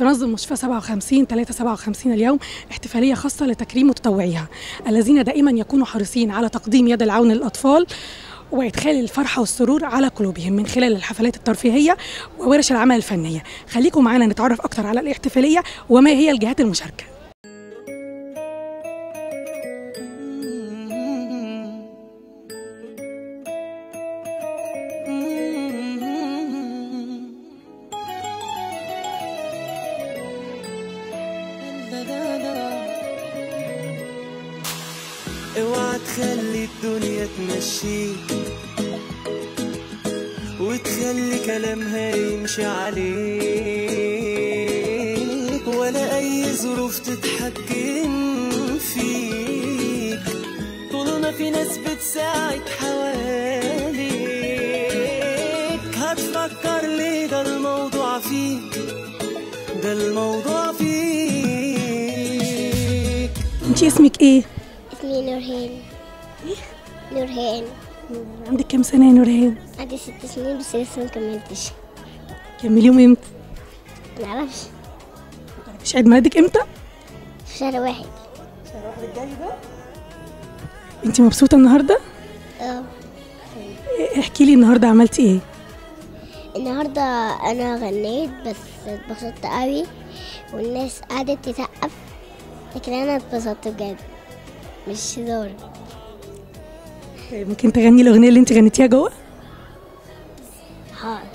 تنظم مستشفى 57 3 57 اليوم احتفالية خاصة لتكريم متطوعيها الذين دائما يكونوا حريصين على تقديم يد العون للأطفال وإدخال الفرحة والسرور على قلوبهم من خلال الحفلات الترفيهية وورش العمل الفنية خليكم معنا نتعرف أكتر على الاحتفالية وما هي الجهات المشاركة اوعى تخلي الدنيا تمشيك وتخلي كلامها يمشي عليك ولا اي ظروف تتحكم فيك طول ما في ناس بتساعد حواليك هتفكر ليه ده الموضوع فيك ده الموضوع فيك انت اسمك ايه؟ اسمي نورهان نورهان عندك كام سنة يا نورهان؟ عندي ست سنين بس لسه مكملتش كمليهم امتى؟ معرفش مش عيد ميلادك امتى؟ في شهر واحد انت مبسوطة النهاردة؟ اه احكي لي النهاردة عملتي ايه؟ النهاردة أنا غنيت بس اتبسطت قوي والناس قعدت تسقف لكن أنا اتبسطت بجد مش هزار ممكن تغني الأغنية اللي انت غنيتيها جوه؟ حاضر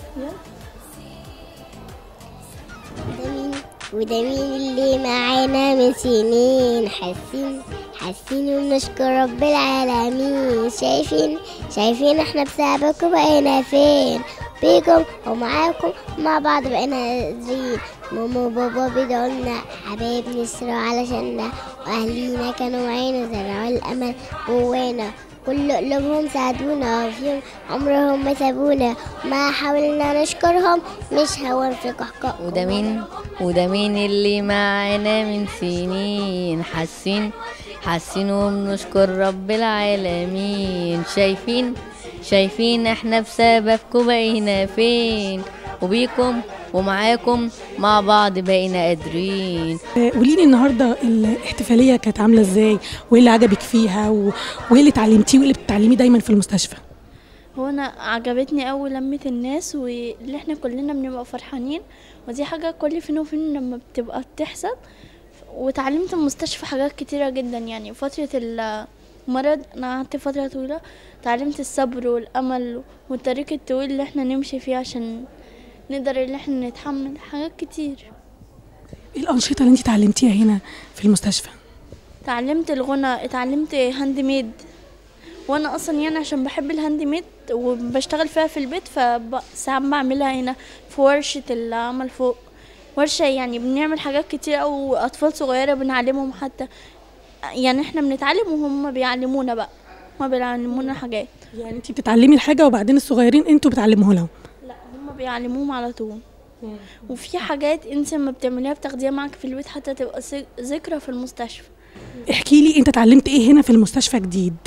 وده مين وده مين اللي معانا من سنين حاسين حاسين ونشكر رب العالمين شايفين شايفين احنا بسببكم بقينا فين بيكم ومعاكم مع بعض بقينا قادرين ماما وبابا بيدعولنا حبايب نسروا علشاننا واهلينا كانوا معانا زرعوا الامل جوانا كل قلوبهم ساعدونا وفيهم عمرهم ما سابونا ما حاولنا نشكرهم مش هنفق حقائهم وده مين وده مين اللي معانا من سنين حاسين حاسين وبنشكر رب العالمين شايفين شايفين احنا بسببكم بقينا فين وبيكم ومعاكم مع بعض بقينا قادرين قولي لي النهارده الاحتفاليه كانت عامله ازاي وايه اللي عجبك فيها و- وايه اللي اتعلمتيه وايه اللي بتتعلميه دايما في المستشفى هو انا عجبتني قوي لمة الناس واللي احنا كلنا بنبقى فرحانين ودي حاجة كل فين وفين لما بتبقى بتحصل وتعلمت من المستشفى حاجات كتيرة جدا يعني فترة المرض انا قعدت فترة طويلة تعلمت الصبر والامل والطريق الطويل اللي احنا نمشي فيه عشان نقدر ان احنا نتحمل حاجات كتير ايه الانشطه اللي انت اتعلمتيها هنا في المستشفى اتعلمت الغنى اتعلمت هاند ميد وانا اصلا يعني عشان بحب الهاند ميد وبشتغل فيها في البيت فساعات بعملها هنا في ورشة العمل فوق ورشة يعني بنعمل حاجات كتير او اطفال صغيرة بنعلمهم حتى يعني احنا بنتعلم وهم بيعلمونا بقى هما بيعلمونا حاجات يعني انت بتتعلمي الحاجه وبعدين الصغيرين انتوا بتعلموها لهم لا هم بيعلموهم على طول وفي حاجات انت لما بتعمليها بتاخديها معاك في البيت حتى تبقى ذك- ذكرى في المستشفى احكي لي انت اتعلمت ايه هنا في المستشفى جديد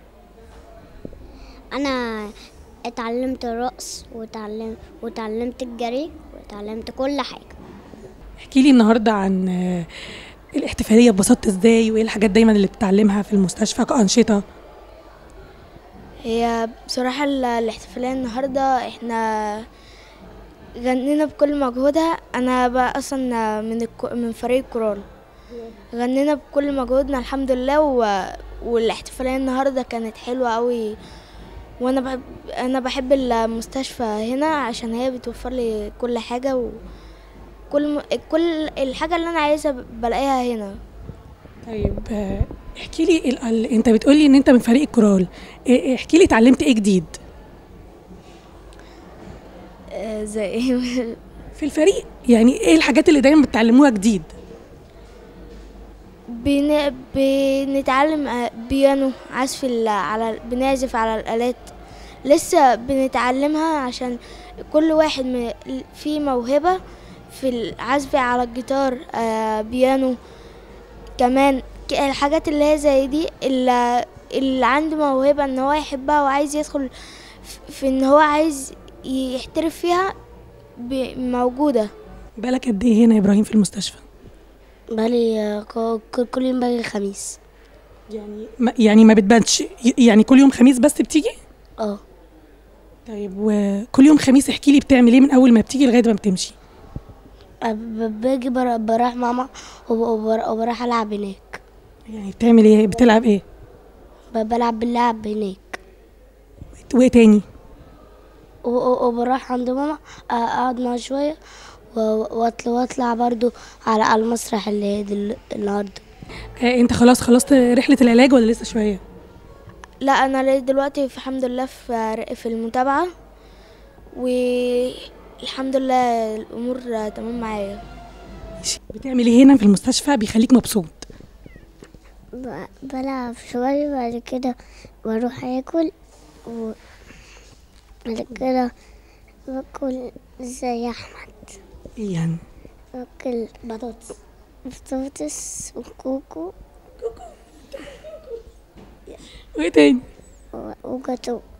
انا اتعلمت الرقص وتعلم وتعلمت الجري وتعلمت كل حاجه احكي لي النهارده عن آه، الاحتفاليه اتبسطت ازاي وايه الحاجات دايما اللي بتتعلمها في المستشفى كانشطه هي بصراحة ال- الاحتفالية النهاردة احنا غنينا بكل مجهودها انا بقى اصلا من الكو من فريق كورال غنينا بكل مجهودنا الحمد لله و... والاحتفالية النهاردة كانت حلوة قوي وانا بحب انا بحب المستشفى هنا عشان هي بتوفر لي كل حاجة وكل م... كل الحاجة اللي انا عايزها بلاقيها هنا طيب آه، احكي لي ال- ال- انت بتقولي ان انت من فريق الكورال إيه- احكي لي اتعلمت ايه جديد زي في الفريق يعني ايه الحاجات اللي دايما بتتعلموها جديد بن... بنتعلم آه، بيانو عزف ال- على بنعزف على الآلات لسه بنتعلمها عشان كل واحد من في موهبة في العزف على الجيتار آه، بيانو كمان ك- الحاجات اللي هي زي دي اللي, اللي عنده موهبة ان هو يحبها وعايز يدخل ف- في ان هو عايز يحترف فيها ب- موجودة بالك قد ايه هنا يا ابراهيم في المستشفى بالي كل يوم باجي الخميس يعني ما يعني ما بتبانش ي- يعني كل يوم خميس بس بتيجي اه طيب وكل يوم خميس احكي لي بتعمل ايه من اول ما بتيجي لغايه ما بتمشي ب- باجي بر- بروح ماما وب- وبر- وبروح العب هناك يعني بتعمل ايه بتلعب ايه ب- بلعب باللعب هناك وايه تاني و- و- وبروح عند ماما أ- اقعد معاها شويه و- واطلع واطلع برضو على على المسرح اللي دل... النهارده آه انت خلاص خلصت رحله العلاج ولا لسه شويه لا انا لغاية دلوقتي في الحمد لله في في المتابعة والحمد لله الامور تمام معايا ماشي. بتعمل ايه هنا في المستشفى بيخليك مبسوط ب- بلعب شوية بعد كده بروح آكل و بعد كده باكل زي أحمد ايه يعني باكل بطاطس بطاطس وكوكو وايه تاني و- وجاتو